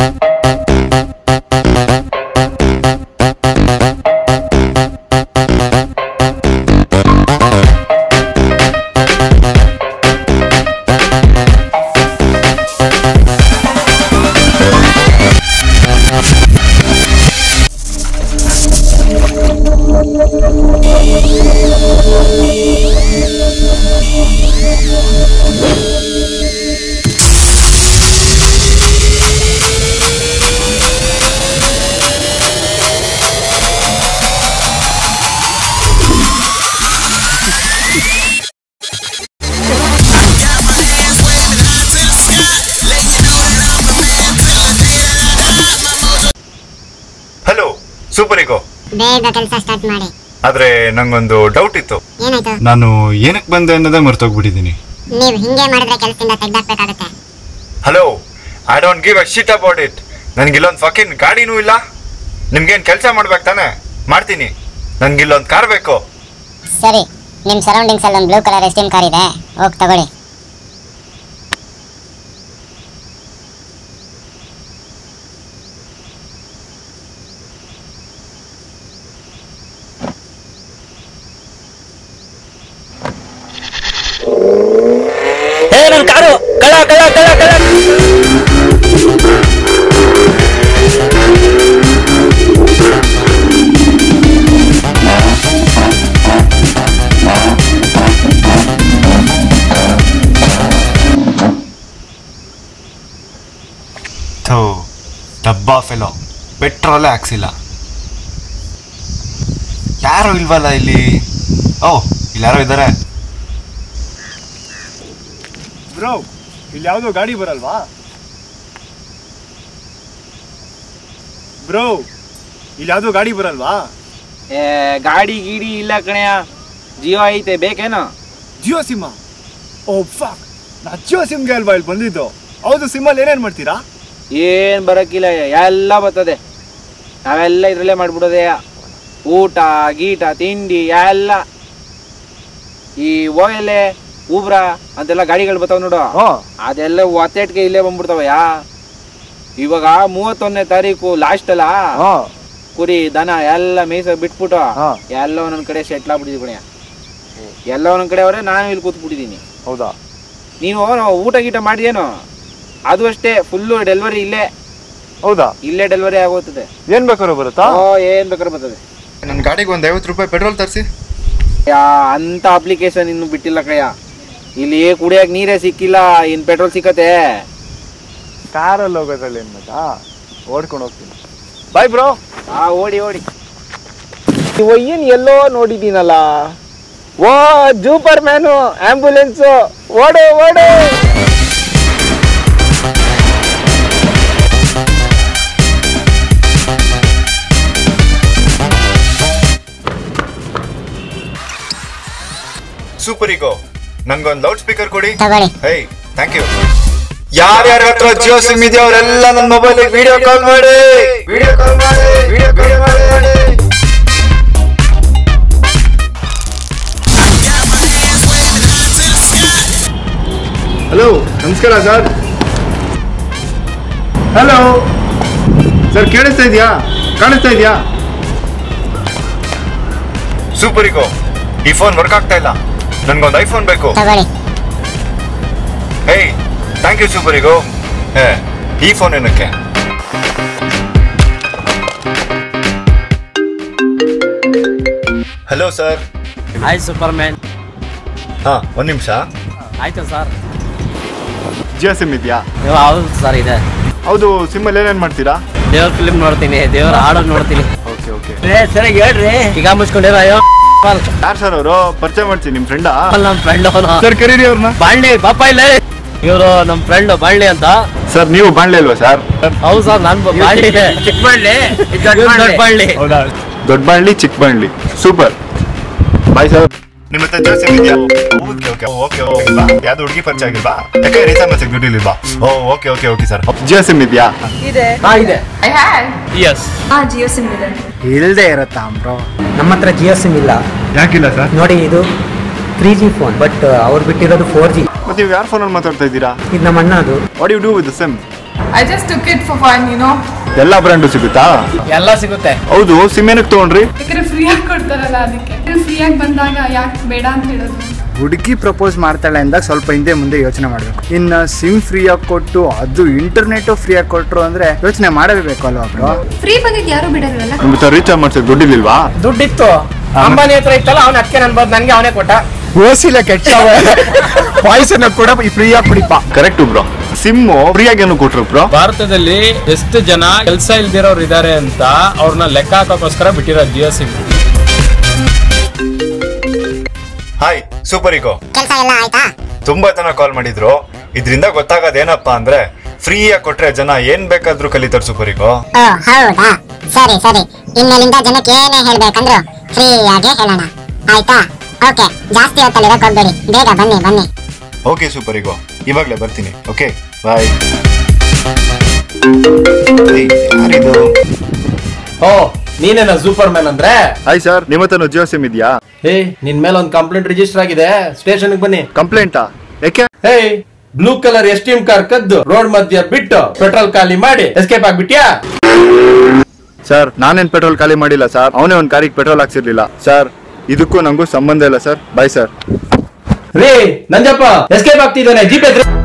Hello super ಈಗೋ ಬೇಗ ಕೆಲಸ start ಮಾಡಿ ಆದ್ರೆ ನಂಗೊಂದು ಡೌಟ್ ಇತ್ತು ಏನಾಯ್ತು ನಾನು ಏನಕ್ಕೆ ಬಂದೆ ಅನ್ನೋದೇ ಮರ್ತೋಗ್ಬಿಟ್ಟಿದ್ದೀನಿ ನೀವು ಹಿಂಗೆ ಮಾಡಿದ್ರೆ ಕೆಲಸದಿಂದ ತೆಗ್ದಾಕ್ಬೇಕಾಗುತ್ತೆ hello I don't give a shit about it ನನ್ಗೆ ಇಲ್ಲೊಂದು ಫಕಿನ್ ಗಾಡಿನೂ ಇಲ್ಲ ನಿಮ್ಗೇನು ಕೆಲಸ ಮಾಡ್ಬೇಕು ತಾನೆ ಮಾಡ್ತೀನಿ ನನ್ಗೆ ಇಲ್ಲೊಂದು ಕಾರ್ ಬೇಕು ಸರಿ ನಿಮ್ಮ ಸರೌಂಡಿಂಗ್ಸ್ ಅಲ್ಲಿ ಒಂದು ಬ್ಲೂ ಕಲರ್ ಎಸ್ಟಿಮ್ ಕಾರ್ ಇದೆ ಹೋಗಿ ತಗೊಳ್ಳಿ ಏ ನನ್ ಕಾರು ಕಳ ಕಳ ಕಳ ಕಳ ಥೋ ಡಬ್ಬಾ ಫೆಲೋ ಪೆಟ್ರೋಲೇ ಹಾಕ್ಸಿಲ್ಲ ಯಾರು ಇಲ್ವಲ್ಲ ಇಲ್ಲಿ ಓ ಇಲ್ಲಿ ಯಾರೋ ಇದ್ದಾರೆ ಬ್ರೋ ಇಲ್ಲಿ ಯಾವುದೋ ಗಾಡಿ ಬರಲ್ವಾ ಬ್ರೋ ಇಲ್ಲಿ ಯಾವುದೋ ಗಾಡಿ ಬರಲ್ವಾ ಏ ಗಾಡಿ ಗೀಡಿ ಇಲ್ಲ ಕಣಯ್ಯ ಜಿಯೋ ಐತೆ ಬೇಕೇನೋ ಜಿಯೋ ಸಿಮ್ ಓ ಫಾಕ್ ನಾ ಜಿಯೋ ಸಿಮ್ಗೆ ಅಲ್ವಾ ಇಲ್ಲಿ ಬಂದಿದ್ದು ಹೌದು ಸಿಮ್ಮಲ್ಲಿ ಏನೇನು ಮಾಡ್ತೀರಾ ಏನ್ ಬರಕ್ಕಿಲ್ಲ ಎಲ್ಲ ಬರ್ತದೆ ನಾವೆಲ್ಲ ಇದ್ರಲ್ಲೇ ಮಾಡ್ಬಿಡೋದೆ ಊಟ ಗೀಟ ತಿಂಡಿ ಎಲ್ಲ ಈ ಓಯಲೆ ಊಬ್ರ ಅಂತೆಲ್ಲ ಗಾಡಿಗಳು ಬರ್ತಾವ ನೋಡು ಅದೆಲ್ಲ ಒತ್ತೇಟ್ಗೆ ಇಲ್ಲೇ ಬಂದ್ಬಿಡ್ತಾವ ಯಾ ಇವಾಗ ಮೂವತ್ತೊಂದನೇ ತಾರೀಕು ಲಾಸ್ಟ್ ಅಲ್ಲ ಕುರಿ ದನ ಎಲ್ಲ ಮೇಯ್ಸ ಬಿಟ್ಬಿಟ್ಟು ಎಲ್ಲ ಒಂದೊಂದ್ ಕಡೆ ಸೆಟ್ಲ್ ಆಗ್ಬಿಟ್ಟಿದ್ವಿ ಕಣಯ್ಯ ಎಲ್ಲ ಒಂದೊಂದ್ ಕಡೆ ಅವ್ರೆ ನಾನು ಇಲ್ಲಿ ಕೂತ್ಬಿಟ್ಟಿದ್ದೀನಿ ಹೌದಾ ನೀನು ಊಟ ಗೀಟ ಮಾಡಿದೇನು ಅದು ಅಷ್ಟೇ ಫುಲ್ಲು ಡೆಲಿವರಿ ಇಲ್ಲೇ ಹೌದಾ ಇಲ್ಲೇ ಡೆಲಿವರಿ ಆಗೋಗ್ತದೆ ಏನ್ ಬೇಕಾದ್ರೂ ಬರುತ್ತಾ ಓ ಏನ್ ಬೇಕಾದ್ರೆ ಬರ್ತದೆ ನನ್ನ ಗಾಡಿಗೆ ಒಂದು ಐವತ್ತು ರೂಪಾಯಿ ಪೆಟ್ರೋಲ್ ತರಿಸಿ ಯಾ ಅಂತ ಅಪ್ಲಿಕೇಶನ್ ಇನ್ನು ಬಿಟ್ಟಿಲ್ಲ ಕಯ್ಯ ಇಲ್ಲಿ ಕುಡಿಯಕ್ ನೀರೇ ಸಿಕ್ಕಿಲ್ಲ ಇನ್ ಪೆಟ್ರೋಲ್ ಸಿಕ್ಕತೆ ಕಾರಲ್ಲಿ ಹೋಗೋದ್ರಲ್ಲಿ ಏನ್ ಮಜಾ ಓಡ್ಕೊಂಡು ಹೋಗ್ತೀನಿ ಬಾಯ್ ಬ್ರೋ ಆ ಓಡಿ ಓಡಿ ಏನ್ ಎಲ್ಲೋ ನೋಡಿದ್ದೀನಲ್ಲ ಓ ಜೂಪರ್ ಮ್ಯಾನು ಆಂಬುಲೆನ್ಸ್ ಓಡು ಓಡು ಸೂಪರ್ ಈಗೋ ನಂಗೊಂದು ಲೌಡ್ ಸ್ಪೀಕರ್ ಕೊಡಿ ತಗೊಳ್ಳಿ ಹೇ ಥ್ಯಾಂಕ್ ಯು ಯಾರ್ಯಾರ ಹತ್ರ ಜಿಯೋ ಸಿಮ್ ಇದೆಯೋ ಅವರೆಲ್ಲ ನನ್ನ ಮೊಬೈಲ್ ವಿಡಿಯೋ ಕಾಲ್ ಮಾಡಿ ವಿಡಿಯೋ ಕಾಲ್ ಮಾಡಿ ವಿಡಿಯೋ ಕಾಲ್ ಮಾಡಿ ಹಲೋ ನಮಸ್ಕಾರ ಸರ್ ಹಲೋ ಸರ್ ಕೇಳಿಸ್ತಾ ಇದೆಯಾ ಕಾಣಿಸ್ತಾ ಇದೆಯಾ ಸೂಪರ್ ಈಗೋ ಈ ಫೋನ್ ವರ್ಕ್ ಆಗ್ತಾ ಇಲ್ಲ ನನ್ಗೊಂದು ಐಫೋನ್ ಬೇಕು ತಗೊಳ್ಳಿ ಹೇ ಥ್ಯಾಂಕ್ ಯು ಸೂಪರ್ ಈಗೋ ಹೇ ಈ ಫೋನ್ ಏನಕ್ಕೆ hello sir hi super man ಹಾ ಒಂದು ನಿಮಿಷ ಆಯ್ತು ಸರ್ ಜಿಯೋ ಸಿಮ್ ಇದೆಯಾ ನೀವು ಹೌದು ಸರ್ ಇದೆ ಹೌದು ಸಿಮ್ಮಲ್ಲಿ ಏನೇನು ಮಾಡ್ತೀರಾ ದೇವ್ರ ಫಿಲ್ಮ್ ನೋಡ್ತೀನಿ ದೇವ್ರ ಹಾಡು ನೋಡ್ತೀನಿ ಓಕೆ ಓಕೆ ಸರಿ ಹೇಳ್ರಿ ಈಗ ಮುಚ್ಕೊಂಡಿರೋ ಅಯ್ಯೋ ಯಾರು ಸರ್ ಅವರು ಪರಿಚಯ ಮಾಡ್ತೀನಿ ನಿಮ್ಮ ಫ್ರೆಂಡಾ ನಮ್ಮ ಫ್ರೆಂಡ್ ಅವನು ಸರ್ ಕರೀರಿ ಅವ್ರನ್ನ ಬಾಳ್ಳಿ ಪಾಪ ಇಲ್ಲ ಇವರು ನಮ್ಮ ಫ್ರೆಂಡ್ ಬಾಳ್ಳಿ ಅಂತ ಸರ್ ನೀವು ಬಾಣ್ಲೆ ಅಲ್ವಾ ಸರ್ ಹೌದು ಸರ್ ನಾನು ಬಾಳ್ಳಿ ಇದೆ ಚಿಕ್ಕಬಳ್ಳಿ ದೊಡ್ಡ ಬಾಳ್ಳಿ ಹೌದಾ ದೊಡ್ಡ ಬಾಣ್ಲಿ ಚಿಕ್ಕ ಬಾಣ್ಲಿ ಸೂಪರ್ ಬಾಯ್ ಸರ್ ನಿಮ್ಮ ಹತ್ರ ಜಿಯೋ ಸಿಮ್ ಇದೆಯಾ ಓಕೆ ಓಕೆ ಓಕೆ ಓಕೆ ಬಾ ಯಾವ್ದು ಹುಡುಗಿ ಪರಿಚಯ ಆಗಿಲ್ವಾ ಯಾಕೆ ರೀಸನ್ ಸಿಗ್ಬಿಟ್ಟಿಲ್ಲ ಬಾ oh okay okay okay sir Jio sim ಇದೆಯಾ ಹಾ ಇದೆ I have. ಎಸ್ ಆ ಜಿಯೋ ಸಿಮ್ ಇದೆ ಇಲ್ಲದೆ ಇರುತ್ತಾ ಬ್ರೋ ನಮ್ಮ ಹತ್ರ ಜಿಯೋ ಸಿಮ್ ಇಲ್ಲ ಯಾಕಿಲ್ಲ ಸರ್ ನೋಡಿ ಇದು ತ್ರೀ ಜಿ ಫೋನ್ ಬಟ್ ಅವ್ರು ಬಿಟ್ಟಿರೋದು ಫೋರ್ ಜಿ ಮತ್ತೆ ನೀವು ಯಾರು ಫೋನಲ್ಲಿ ಮಾತಾಡ್ತಾ ಇದ್ದೀರಾ ಇದು ನಮ್ಮ ಅಣ್ಣ ಅದು what you do with sim I just took it for fun, you know. ಎಲ್ಲ ಬ್ರ್ಯಾಂಡು ಸಿಗುತ್ತಾ ಎಲ್ಲ ಸಿಗುತ್ತೆ ಹೌದು ಸಿಮ್ ಏನಕ್ಕೆ ತೊಗೊಂಡ್ರಿ ಯಾಕಂದ್ರೆ ಫ್ರೀಯಾಗಿ ಕೊಡ್ತಾರಲ್ಲ ಅದಕ್ಕೆ ಫ್ರೀಯಾಗಿ ಬಂದಾಗ ಯಾಕೆ ಬೇಡ ಅಂತ ಹೇಳೋದು ಹುಡುಗಿ ಪ್ರಪೋಸ್ ಮಾಡ್ತಾಳೆ ಅಂದಾಗ ಸ್ವಲ್ಪ ಹಿಂದೆ ಮುಂದೆ ಯೋಚನೆ ಮಾಡಬೇಕು ಇನ್ನು ಸಿಮ್ ಫ್ರೀಯಾಗಿ ಕೊಟ್ಟು ಅದು ಇಂಟರ್ನೆಟ್ ಫ್ರೀಯಾಗಿ ಕೊಟ್ರು ಅಂದ್ರೆ ಯೋಚನೆ ಮಾಡಬೇಕು ಅಲ್ವಾ ಬ್ರೋ ಫ್ರೀ ಬಂದಿದ್ದು ಯಾರು ಬಿಡೋದಿಲ್ಲ ನಿಮ್ಮ ಹತ್ರ ರೀಚಾರ್ಜ್ ಮಾಡ್ಸೋಕೆ ದುಡ್ಡಿಲ್ವಾ ದುಡ್ಡಿತ್ತು ಅಂಬಾನಿ ಹತ್ರ ಇತ್ತಲ್ಲ ಅವನ ಅದಕ್ಕೆ ನನ್ಬೋದು ನನಗೆ ಅವನೇ ಕೊಟ್ಟ ಓಸಿಲ ಕೆಟ್ಟ ಪಾಯ್ಸನ್ ಕೂಡ ಫ್ರೀಯಾಗಿ ಕುಡಿಪ ಕರೆಕ್ಟ್ ಬ್ರೋ ಸಿಮ್ ಫ್ರೀಯಾಗಿ ಏನು ಕೊಟ್ರು ಬ್ರೋ ಭಾರತದಲ್ಲಿ ಎಷ್ಟು ಜನ ಕೆಲಸ ಇಲ್ದಿರೋರು ಇದಾರೆ ಅಂತ ಅವ್ರನ್ನ ಲೆಕ್ಕ ಹಾಕೋಕ್ಕೋಸ್ಕರ ಬಿಟ್ಟಿರೋ ಜಿಯೋ ಸಿಮ್ ಹಾಯ್ ಸೂಪರ್ ಇಗೋ ಕೆಲಸ ಎಲ್ಲ ಆಯ್ತಾ ತುಂಬಾ ಜನ ಕಾಲ್ ಮಾಡಿದ್ರು ಇದರಿಂದ ಗೊತ್ತಾಗೋದು ಏನಪ್ಪಾ ಅಂದ್ರೆ ಫ್ರೀಯಾಗಿ ಕೊಟ್ರೆ ಜನ ಏನ್ ಬೇಕಾದ್ರೂ ಕಲಿತಾರೆ ಸೂಪರ್ ಇಗೋ ಓ ಹೌದಾ ಸರಿ ಸರಿ ಇನ್ಮೇಲಿಂದ ಜನಕ್ಕೆ ಏನೇ ಹೇಳ್ಬೇಕಂದ್ರು ಫ್ರೀಯಾಗಿ ಹೇಳೋಣ ಆಯ್ತಾ ಓಕೆ ಜಾಸ್ತಿ ಹೊತ್ತಲ್ಲಿರೋಕ್ ಹೋಗ್ಬೇಡಿ ಬೇಗ ಬನ್ನಿ ಬನ್ನಿ ಓಕೆ ಸೂಪರ್ ಇಗೋ ಇವಾಗ್ಲೇ ಬರ್ತೀನಿ ಓಕೆ ಬಾಯ್ ಯಾರಿದು ಓ ನೀನೇನ ಸೂಪರ್ ಮ್ಯಾನ್ ಅಂದ್ರೆ ಹಾಯ್ ಸರ್ ನಿಮ್ಮ ಹತ್ರ ಜಿಯೋ ಸಿಮ್ ಇದೆಯಾ ಹೇ ನಿನ್ ಮೇಲೆ ಒಂದು ಕಂಪ್ಲೇಂಟ್ ರಿಜಿಸ್ಟರ್ ಆಗಿದೆ ಸ್ಟೇಷನ್ ಬನ್ನಿ ಕಂಪ್ಲೇಂಟಾ ಯಾಕೆ hey blue colour STM car ಕದ್ದು ರೋಡ್ ಮಧ್ಯ ಬಿಟ್ಟು ಪೆಟ್ರೋಲ್ ಖಾಲಿ ಮಾಡಿ ಎಸ್ಕೇಪ್ ಆಗ್ಬಿಟ್ಯಾ ಸರ್ ನಾನೇನ್ ಪೆಟ್ರೋಲ್ ಖಾಲಿ ಮಾಡಿಲ್ಲ ಸರ್ ಅವನೇ ಒಂದು ಕಾರಿಗೆ ಪೆಟ್ರೋಲ್ ಹಾಕ್ಸಿರ್ಲಿಲ್ಲ ಸರ್ ಇದಕ್ಕೂ ನಂಗೂ ಸಂಬಂಧ ಇಲ್ಲ ಸರ್ ಬಾಯ್ ಸರ್ ರೇ ನಂಜಪ್ಪ ಎಸ್ಕೇಪ್ ಆಗ್ತಿದ್ದಾನೆ ಜೀಪ್ ಎದ್ರೆ